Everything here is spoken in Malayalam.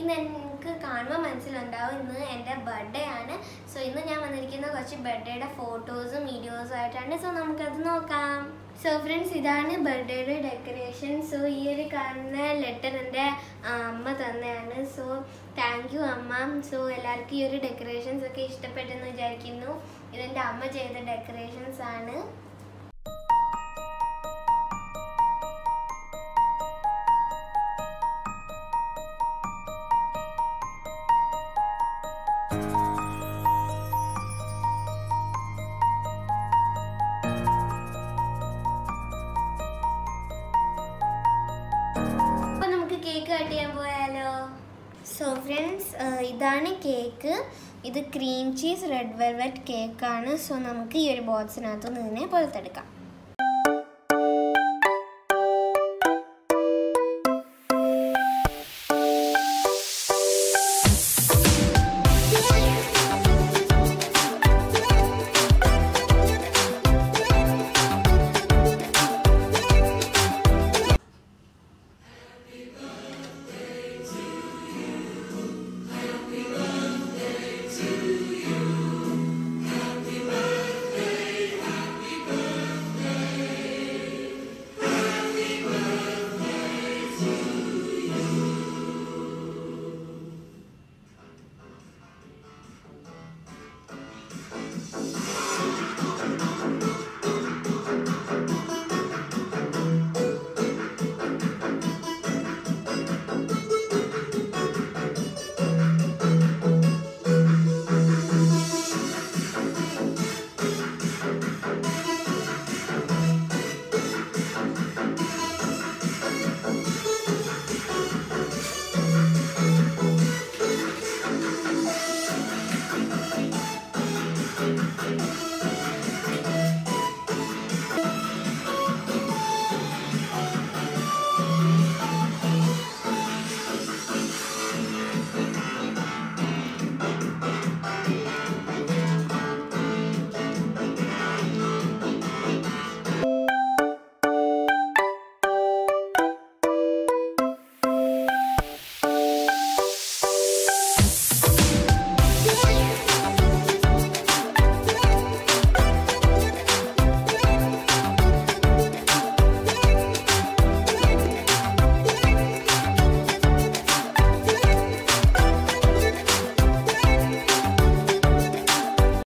ഇന്ന് എനിക്ക് കാണുമ്പോൾ മനസ്സിലുണ്ടാവും ഇന്ന് എൻ്റെ ബർത്ത്ഡേ ആണ് സോ ഇന്ന് ഞാൻ വന്നിരിക്കുന്ന കുറച്ച് ബർത്ത്ഡേയുടെ ഫോട്ടോസും വീഡിയോസും ആയിട്ടാണ് സോ നമുക്കത് നോക്കാം സോ ഫ്രണ്ട്സ് ഇതാണ് ബർത്ത്ഡേയുടെ ഡെക്കറേഷൻ സോ ഈ ഒരു കാണുന്ന ലെറ്റർ എൻ്റെ അമ്മ തന്നെയാണ് സോ താങ്ക് യു അമ്മ സോ എല്ലാവർക്കും ഈ ഒരു ഡെക്കറേഷൻസ് ഒക്കെ ഇഷ്ടപ്പെട്ടെന്ന് വിചാരിക്കുന്നു ഇതെൻ്റെ അമ്മ ചെയ്ത ഡെക്കറേഷൻസ് ആണ് അപ്പൊ നമുക്ക് കേക്ക് കട്ട് ചെയ്യാൻ പോയാലോ സോ ഫ്രണ്ട്സ് ഇതാണ് കേക്ക് ഇത് ക്രീം ചീസ് റെഡ് വെൽവെറ്റ് കേക്കാണ് സോ നമുക്ക് ഈ ഒരു ബോക്സിനകത്ത് നിന്ന് പുറത്തെടുക്കാം